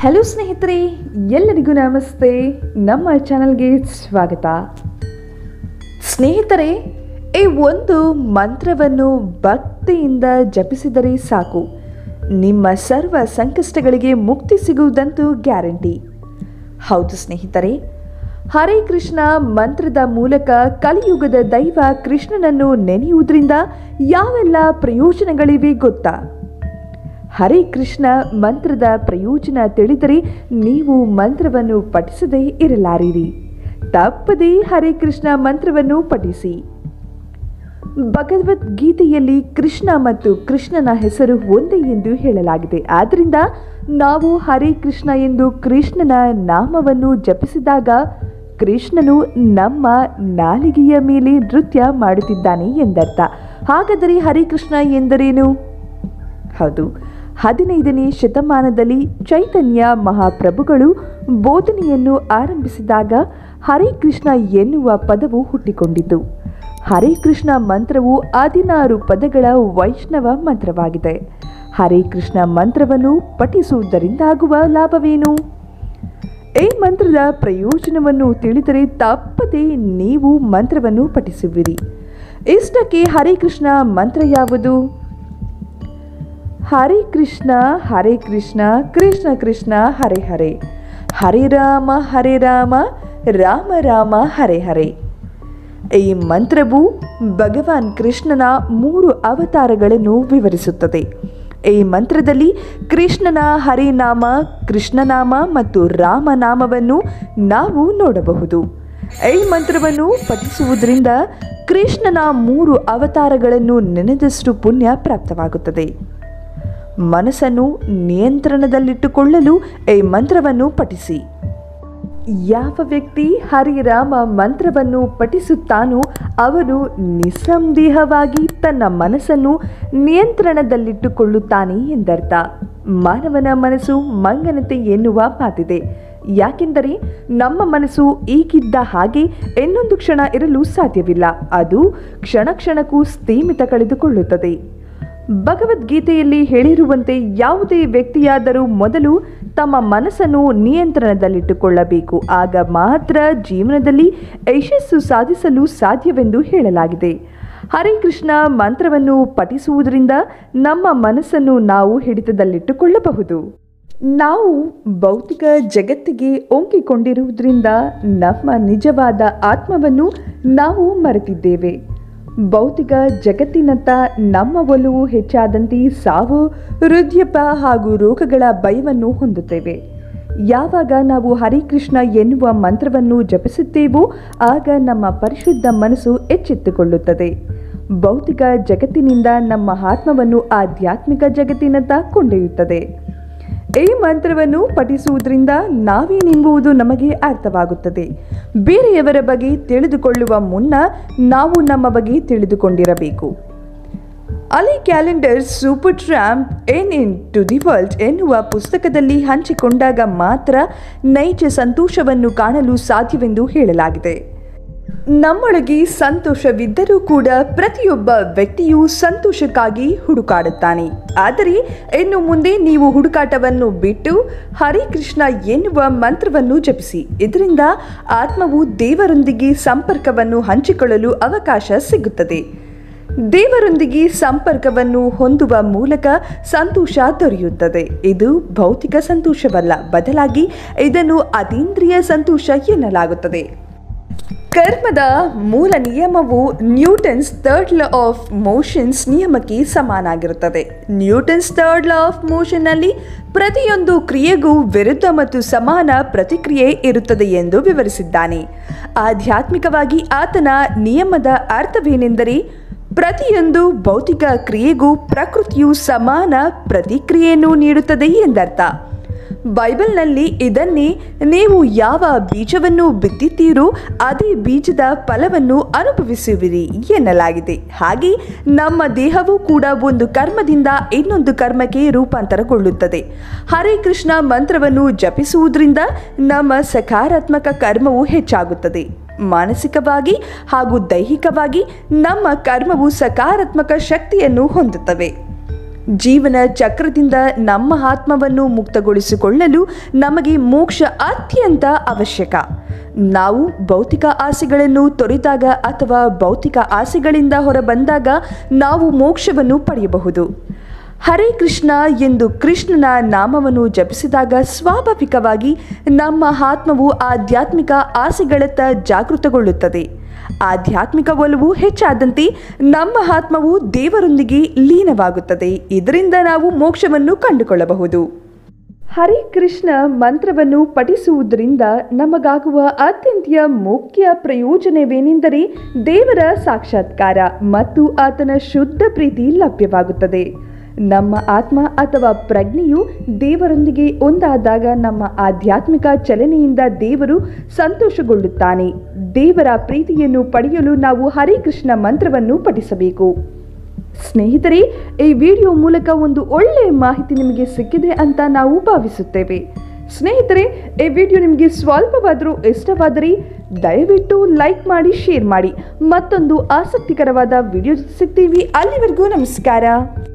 hello ಸ್ನೇಹಿತರೆ ಎಲ್ಲರಿಗೂ ನಮಸ್ತೆ ನಮ್ಮ ಚಾನಲ್ಗೆ ಸ್ವಾಗತ ಸ್ನೇಹಿತರೆ ಈ ಒಂದು ಮಂತ್ರವನ್ನು ಭಕ್ತಿಯಿಂದ ಜಪಿಸಿದರೆ ಸಾಕು ನಿಮ್ಮ ಸರ್ವ ಸಂಕಷ್ಟಗಳಿಗೆ ಮುಕ್ತಿ ಸಿಗುವುದಂತೂ ಗ್ಯಾರಂಟಿ ಹೌದು ಸ್ನೇಹಿತರೆ ಹರೇ ಕೃಷ್ಣ ಮಂತ್ರದ ಮೂಲಕ ಕಲಿಯುಗದ ದೈವ ಕೃಷ್ಣನನ್ನು ನೆನೆಯುವುದರಿಂದ ಯಾವೆಲ್ಲ ಪ್ರಯೋಜನಗಳಿವೆ ಗೊತ್ತಾ ಹರೇ ಕೃಷ್ಣ ಮಂತ್ರದ ಪ್ರಯೋಜನ ತಿಳಿದರೆ ನೀವು ಮಂತ್ರವನ್ನು ಪಠಿಸದೇ ಇರಲಾರಿರಿ ತಪ್ಪದೇ ಹರೇ ಕೃಷ್ಣ ಮಂತ್ರವನ್ನು ಪಠಿಸಿ ಭಗವದ್ಗೀತೆಯಲ್ಲಿ ಕೃಷ್ಣ ಮತ್ತು ಕೃಷ್ಣನ ಹೆಸರು ಒಂದೇ ಎಂದು ಹೇಳಲಾಗಿದೆ ಆದ್ದರಿಂದ ನಾವು ಹರೇ ಕೃಷ್ಣ ಎಂದು ಕೃಷ್ಣನ ನಾಮವನ್ನು ಜಪಿಸಿದಾಗ ಕೃಷ್ಣನು ನಮ್ಮ ನಾಲಿಗೆಯ ಮೇಲೆ ನೃತ್ಯ ಮಾಡುತ್ತಿದ್ದಾನೆ ಎಂದರ್ಥ ಹಾಗಾದರೆ ಹರೇ ಕೃಷ್ಣ ಎಂದರೇನು ಹೌದು ಹದಿನೈದನೇ ಶತಮಾನದಲ್ಲಿ ಚೈತನ್ಯ ಮಹಾಪ್ರಭುಗಳು ಬೋಧನೆಯನ್ನು ಆರಂಭಿಸಿದಾಗ ಹರೇ ಕೃಷ್ಣ ಎನ್ನುವ ಪದವು ಹುಟ್ಟಿಕೊಂಡಿತು ಹರೇ ಕೃಷ್ಣ ಮಂತ್ರವು ಹದಿನಾರು ಪದಗಳ ವೈಷ್ಣವ ಮಂತ್ರವಾಗಿದೆ ಹರೇ ಕೃಷ್ಣ ಮಂತ್ರವನ್ನು ಪಠಿಸುವುದರಿಂದಾಗುವ ಲಾಭವೇನು ಈ ಮಂತ್ರದ ಪ್ರಯೋಜನವನ್ನು ತಿಳಿದರೆ ತಪ್ಪದೆ ನೀವು ಮಂತ್ರವನ್ನು ಪಠಿಸುವಿರಿ ಇಷ್ಟಕ್ಕೆ ಹರೇ ಕೃಷ್ಣ ಮಂತ್ರ ಯಾವುದು ಹರೇ ಕೃಷ್ಣ ಹರೇ ಕೃಷ್ಣ ಕೃಷ್ಣ ಕೃಷ್ಣ ಹರೇ ಹರೇ ಹರೇ ರಾಮ ಹರೇ ರಾಮ ರಾಮ ರಾಮ ಹರೇ ಹರೇ ಈ ಮಂತ್ರವು ಭಗವಾನ್ ಕೃಷ್ಣನ ಮೂರು ಅವತಾರಗಳನ್ನು ವಿವರಿಸುತ್ತದೆ ಈ ಮಂತ್ರದಲ್ಲಿ ಕೃಷ್ಣನ ಹರಿನಾಮ ಕೃಷ್ಣನಾಮ ಮತ್ತು ರಾಮನಾಮವನ್ನು ನಾವು ನೋಡಬಹುದು ಈ ಮಂತ್ರವನ್ನು ಪಠಿಸುವುದರಿಂದ ಕೃಷ್ಣನ ಮೂರು ಅವತಾರಗಳನ್ನು ನೆನೆದಷ್ಟು ಪುಣ್ಯ ಪ್ರಾಪ್ತವಾಗುತ್ತದೆ ಮನಸ್ಸನ್ನು ನಿಯಂತ್ರಣದಲ್ಲಿಟ್ಟುಕೊಳ್ಳಲು ಈ ಮಂತ್ರವನ್ನು ಪಠಿಸಿ ಯಾವ ವ್ಯಕ್ತಿ ಹರಿರಾಮ ಮಂತ್ರವನ್ನು ಪಠಿಸುತ್ತಾನೋ ಅವನು ನಿಸ್ಸಂದೇಹವಾಗಿ ತನ್ನ ಮನಸ್ಸನ್ನು ನಿಯಂತ್ರಣದಲ್ಲಿಟ್ಟುಕೊಳ್ಳುತ್ತಾನೆ ಎಂದರ್ಥ ಮಾನವನ ಮನಸ್ಸು ಮಂಗನತೆ ಎನ್ನುವ ಮಾತಿದೆ ಯಾಕೆಂದರೆ ನಮ್ಮ ಮನಸ್ಸು ಈಗಿದ್ದ ಹಾಗೆ ಇನ್ನೊಂದು ಕ್ಷಣ ಇರಲು ಸಾಧ್ಯವಿಲ್ಲ ಅದು ಕ್ಷಣ ಕ್ಷಣಕ್ಕೂ ಸ್ಥೀಮಿತ ಕಳೆದುಕೊಳ್ಳುತ್ತದೆ ಭಗವದ್ಗೀತೆಯಲ್ಲಿ ಹೇಳಿರುವಂತೆ ಯಾವುದೇ ವ್ಯಕ್ತಿಯಾದರೂ ಮೊದಲು ತಮ್ಮ ಮನಸ್ಸನ್ನು ನಿಯಂತ್ರಣದಲ್ಲಿಟ್ಟುಕೊಳ್ಳಬೇಕು ಆಗ ಮಾತ್ರ ಜೀವನದಲ್ಲಿ ಯಶಸ್ಸು ಸಾಧಿಸಲು ಸಾಧ್ಯವೆಂದು ಹೇಳಲಾಗಿದೆ ಹರೇ ಕೃಷ್ಣ ಮಂತ್ರವನ್ನು ಪಠಿಸುವುದರಿಂದ ನಮ್ಮ ಮನಸ್ಸನ್ನು ನಾವು ಹಿಡಿತದಲ್ಲಿಟ್ಟುಕೊಳ್ಳಬಹುದು ನಾವು ಭೌತಿಕ ಜಗತ್ತಿಗೆ ಒಂಕಿಕೊಂಡಿರುವುದರಿಂದ ನಮ್ಮ ನಿಜವಾದ ಆತ್ಮವನ್ನು ನಾವು ಮರೆತಿದ್ದೇವೆ ಭೌತಿಕ ಜಗತ್ತಿನತ್ತ ನಮ್ಮ ಒಲವು ಹೆಚ್ಚಾದಂತೆ ಸಾವು ಹೃದಯಪ ಹಾಗೂ ರೋಗಗಳ ಭಯವನ್ನು ಹೊಂದುತ್ತೇವೆ ಯಾವಾಗ ನಾವು ಹರಿಕೃಷ್ಣ ಎನ್ನುವ ಮಂತ್ರವನ್ನು ಜಪಿಸುತ್ತೇವೋ ಆಗ ನಮ್ಮ ಪರಿಶುದ್ಧ ಮನಸ್ಸು ಎಚ್ಚೆತ್ತುಕೊಳ್ಳುತ್ತದೆ ಭೌತಿಕ ಜಗತ್ತಿನಿಂದ ನಮ್ಮ ಆತ್ಮವನ್ನು ಆಧ್ಯಾತ್ಮಿಕ ಜಗತ್ತಿನತ್ತ ಕೊಂಡೊಯ್ಯುತ್ತದೆ ಈ ಮಂತ್ರವನ್ನು ಪಠಿಸುವುದರಿಂದ ನಾವೇನೆಂಬುದು ನಮಗೆ ಅರ್ಥವಾಗುತ್ತದೆ ಬೇರೆಯವರ ಬಗ್ಗೆ ತಿಳಿದುಕೊಳ್ಳುವ ಮುನ್ನ ನಾವು ನಮ್ಮ ಬಗ್ಗೆ ತಿಳಿದುಕೊಂಡಿರಬೇಕು ಅಲಿ calendar super tramp and in to the world ಎನ್ನುವ ಪುಸ್ತಕದಲ್ಲಿ ಹಂಚಿಕೊಂಡಾಗ ಮಾತ್ರ ನೈಜ ಸಂತೋಷವನ್ನು ಕಾಣಲು ಸಾಧ್ಯವೆಂದು ಹೇಳಲಾಗಿದೆ ನಮ್ಮೊಳಗೆ ಸಂತೋಷವಿದ್ದರೂ ಕೂಡ ಪ್ರತಿಯೊಬ್ಬ ವ್ಯಕ್ತಿಯು ಸಂತೋಷಕ್ಕಾಗಿ ಹುಡುಕಾಡುತ್ತಾನೆ ಆದರೆ ಇನ್ನು ಮುಂದೆ ನೀವು ಹುಡುಕಾಟವನ್ನು ಬಿಟ್ಟು ಹರೇ ಕೃಷ್ಣ ಎನ್ನುವ ಮಂತ್ರವನ್ನು ಜಪಿಸಿ ಇದರಿಂದ ಆತ್ಮವು ದೇವರೊಂದಿಗೆ ಸಂಪರ್ಕವನ್ನು ಹಂಚಿಕೊಳ್ಳಲು ಅವಕಾಶ ಸಿಗುತ್ತದೆ ದೇವರೊಂದಿಗೆ ಸಂಪರ್ಕವನ್ನು ಹೊಂದುವ ಮೂಲಕ ಸಂತೋಷ ದೊರೆಯುತ್ತದೆ ಇದು ಭೌತಿಕ ಸಂತೋಷವಲ್ಲ ಬದಲಾಗಿ ಇದನ್ನು ಅತೀಂದ್ರಿಯ ಸಂತೋಷ ಎನ್ನಲಾಗುತ್ತದೆ ಕರ್ಮದ ಮೂಲ ನಿಯಮವು Newton's third law of motions ನಿಯಮಕ್ಕೆ ಸಮನಾಗಿರುತ್ತದೆ ನ್ಯೂಟನ್ಸ್ ಥರ್ಡ್ ಲಾ ಆಫ್ ಮೋಷನ್ನಲ್ಲಿ ಪ್ರತಿಯೊಂದು ಕ್ರಿಯೆಗೂ ವಿರುದ್ಧ ಮತ್ತು ಸಮಾನ ಪ್ರತಿಕ್ರಿಯೆ ಇರುತ್ತದೆ ಎಂದು ವಿವರಿಸಿದ್ದಾನೆ ಆಧ್ಯಾತ್ಮಿಕವಾಗಿ ಆತನ ನಿಯಮದ ಅರ್ಥವೇನೆಂದರೆ ಪ್ರತಿಯೊಂದು ಭೌತಿಕ ಕ್ರಿಯೆಗೂ ಪ್ರಕೃತಿಯು ಸಮಾನ ಪ್ರತಿಕ್ರಿಯೆಯನ್ನು ನೀಡುತ್ತದೆ ಎಂದರ್ಥ ಬೈಬಲ್ನಲ್ಲಿ ಇದನ್ನೇ ನೀವು ಯಾವ ಬೀಜವನ್ನು ಬಿತ್ತಿದ್ದೀರೋ ಅದೇ ಬೀಜದ ಫಲವನ್ನು ಅನುಭವಿಸುವಿರಿ ಎನ್ನಲಾಗಿದೆ ಹಾಗೆ ನಮ್ಮ ದೇಹವು ಕೂಡ ಒಂದು ಕರ್ಮದಿಂದ ಇನ್ನೊಂದು ಕರ್ಮಕ್ಕೆ ರೂಪಾಂತರಗೊಳ್ಳುತ್ತದೆ ಹರೇ ಕೃಷ್ಣ ಮಂತ್ರವನ್ನು ಜಪಿಸುವುದರಿಂದ ನಮ್ಮ ಸಕಾರಾತ್ಮಕ ಕರ್ಮವು ಹೆಚ್ಚಾಗುತ್ತದೆ ಮಾನಸಿಕವಾಗಿ ಹಾಗೂ ದೈಹಿಕವಾಗಿ ನಮ್ಮ ಕರ್ಮವು ಸಕಾರಾತ್ಮಕ ಶಕ್ತಿಯನ್ನು ಹೊಂದುತ್ತವೆ ಜೀವನ ಚಕ್ರದಿಂದ ನಮ್ಮ ಆತ್ಮವನ್ನು ಮುಕ್ತಗೊಳಿಸಿಕೊಳ್ಳಲು ನಮಗೆ ಮೋಕ್ಷ ಅತ್ಯಂತ ಅವಶ್ಯಕ ನಾವು ಭೌತಿಕ ಆಸೆಗಳನ್ನು ತೊರೆದಾಗ ಅಥವಾ ಭೌತಿಕ ಆಸೆಗಳಿಂದ ಹೊರಬಂದಾಗ ನಾವು ಮೋಕ್ಷವನ್ನು ಪಡೆಯಬಹುದು ಹರೇ ಕೃಷ್ಣ ಎಂದು ಕೃಷ್ಣನ ನಾಮವನ್ನು ಜಪಿಸಿದಾಗ ಸ್ವಾಭಾವಿಕವಾಗಿ ನಮ್ಮ ಆತ್ಮವು ಆಧ್ಯಾತ್ಮಿಕ ಆಸೆಗಳತ್ತ ಜಾಗೃತಗೊಳ್ಳುತ್ತದೆ ಆಧ್ಯಾತ್ಮಿಕ ಒಲವು ಹೆಚ್ಚಾದಂತೆ ನಮ್ಮ ಆತ್ಮವು ದೇವರೊಂದಿಗೆ ಲೀನವಾಗುತ್ತದೆ ಇದರಿಂದ ನಾವು ಮೋಕ್ಷವನ್ನು ಕಂಡುಕೊಳ್ಳಬಹುದು ಹರೇ ಕೃಷ್ಣ ಮಂತ್ರವನ್ನು ಪಠಿಸುವುದರಿಂದ ನಮಗಾಗುವ ಅತ್ಯಂತ ಮುಖ್ಯ ಪ್ರಯೋಜನವೇನೆಂದರೆ ದೇವರ ಸಾಕ್ಷಾತ್ಕಾರ ಮತ್ತು ಆತನ ಶುದ್ಧ ಪ್ರೀತಿ ಲಭ್ಯವಾಗುತ್ತದೆ ನಮ್ಮ ಆತ್ಮ ಅಥವಾ ಪ್ರಜ್ಞೆಯು ದೇವರೊಂದಿಗೆ ಒಂದಾದಾಗ ನಮ್ಮ ಆಧ್ಯಾತ್ಮಿಕ ಚಲನೆಯಿಂದ ದೇವರು ಸಂತೋಷಗೊಳ್ಳುತ್ತಾನೆ ದೇವರ ಪ್ರೀತಿಯನ್ನು ಪಡೆಯಲು ನಾವು ಹರೇ ಕೃಷ್ಣ ಮಂತ್ರವನ್ನು ಪಠಿಸಬೇಕು ಸ್ನೇಹಿತರೆ ಈ ವಿಡಿಯೋ ಮೂಲಕ ಒಂದು ಒಳ್ಳೆಯ ಮಾಹಿತಿ ನಿಮಗೆ ಸಿಕ್ಕಿದೆ ಅಂತ ನಾವು ಭಾವಿಸುತ್ತೇವೆ ಸ್ನೇಹಿತರೆ ಈ ವಿಡಿಯೋ ನಿಮಗೆ ಸ್ವಲ್ಪವಾದರೂ ಇಷ್ಟವಾದರೆ ದಯವಿಟ್ಟು ಲೈಕ್ ಮಾಡಿ ಶೇರ್ ಮಾಡಿ ಮತ್ತೊಂದು ಆಸಕ್ತಿಕರವಾದ ವಿಡಿಯೋ ಸಿಗ್ತೀವಿ ಅಲ್ಲಿವರೆಗೂ ನಮಸ್ಕಾರ